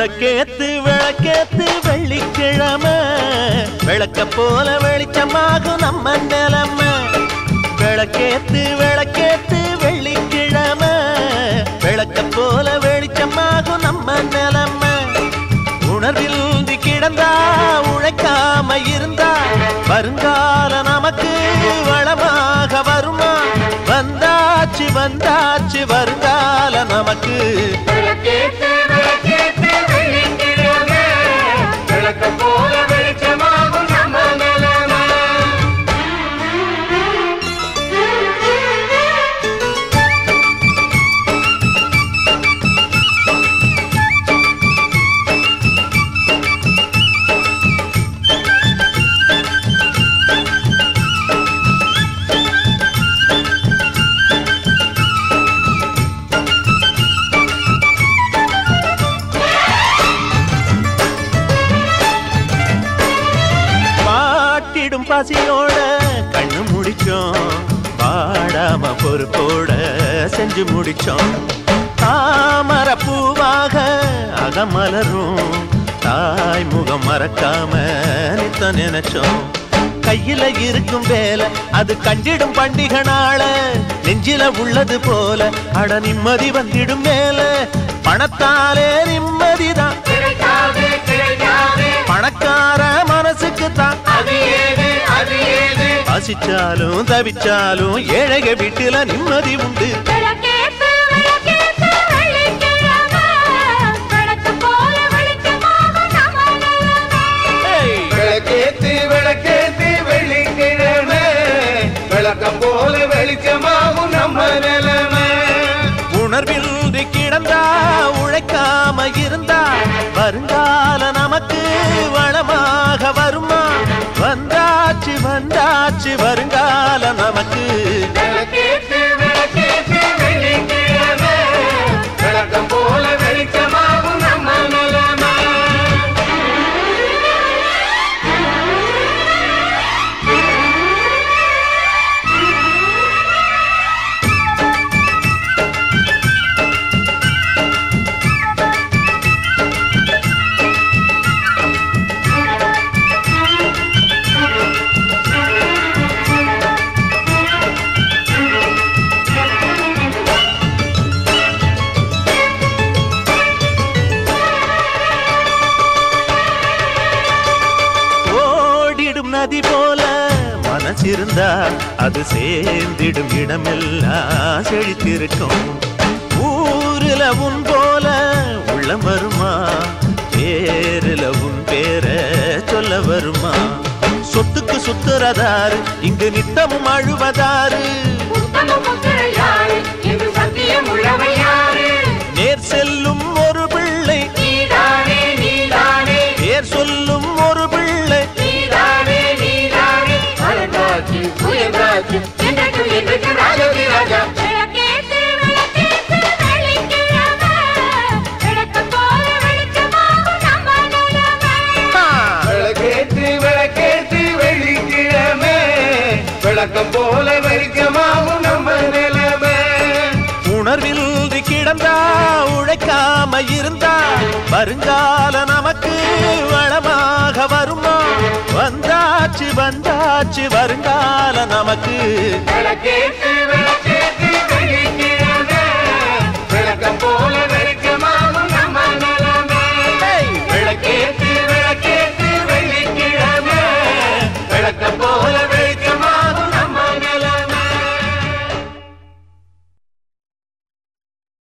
விளக்கேத்து விளக்கேத்து வெள்ளிக்கிழமை விளக்க போல வெளிச்சமாகும் நம்ம நிலமை விளக்கேத்து விளக்கேத்து வெள்ளிக்கிழமை விளக்க போல வெளிச்சமாகும் நம்ம நிலமை உணர்வில் கிடந்தா உழைக்காம இருந்தா வருங்கால நமக்கு வளமாக வருமா வந்தாச்சு வந்தாச்சு வருங்கால நமக்கு விளக்கேத்து விளக்கேத்து வெள்ளிக்கிழமை விளக்க போல வெளிச்சமாகும் நம்ம நிலமை பாட்டிடும் பசியோட கண்ணு முடிச்சோம் பாடாம பொறுப்போட செஞ்சு முடிச்சோம் தாமர பூவாக அகமலரும் தாய் முகம் மறக்காம நித்த நினைச்சோம் கையில இருக்கும் வேலை அது கண்டிடும் பண்டிகை நாள நெஞ்சில உள்ளது போல அட நிம்மதி வந்திடும் மேல பணத்தாலே நிம்மதிதான் கிடைக்காது கிடைக்காது பணக்கார மனசுக்கு தான் அது ஏது அது ஏது பசிச்சாலும் தவிச்சாலும் ஏழைக வீட்டுல நிம்மதி உண்டு விளக்கேத்து விளக்கேத்து வெள்ளிக்கிழமை விளக்கு போல வெளிச்சமாகும் நம்ம நிலமை ஏய்! விளக்கேத்து விளக்கேத்து வெள்ளிக்கிழமை விளக்க போல வெளிச்சமாகும் நம்ம நிலைமை உணர்வில் கிடந்தா உழைக்காம இருந்தா வருங்கால நமக்கு வளமாக வருமா வந்தாச்சு வந்தாச்சு வருங்கால நமக்கு விளக்கேத்து விளக்கேத்து வெள்ளிக்கிழமை விளக்க போல வெளிச்சமாகும் நம்ம நிலைமை ஓடிடும் நதி போல மனசிருந்தா அது சேர்ந்திடும் இடமெல்லாம் செழித்திருக்கும் ஊருல உன் போல உள்ளம் வருமா பேருல உன் பேர சொல்ல வருமா சொத்துக்கு சுத்துறதாரு இங்கு நித்தமும் அழுவதாரு உத்தம புத்திரன் யாரு என்று சத்தியம் உள்ளவன் யாரு நேர் செல்லும் ஒரு பிள்ளை நீதானே நீதானே பேர் சொல்லும் ஒரு பிள்ளை நீதானே நீதானே அலங்காட்சி சுயங்காட்சி என்றைக்கு என்றைக்கு ராஜதி ராஜா விளக்கேத்து விளக்கேத்து வெள்ளிக்கிழமை விளக்கு போல வெளிச்சமாகும் நம்ம நிலமை ஆ! விளக்கேத்து விளக்கேத்து வெள்ளிக்கிழமை விளக்கம் போல வெளிச்சமாகும் நம்ம நிலைமை உணர்வில் கிடந்தா உழைக்காம இருந்தா வருங்கால நமக்கு வளமாக வருமா வந்தாச்சு வந்தாச்சு வருங்கால நமக்கு விளக்கேத்து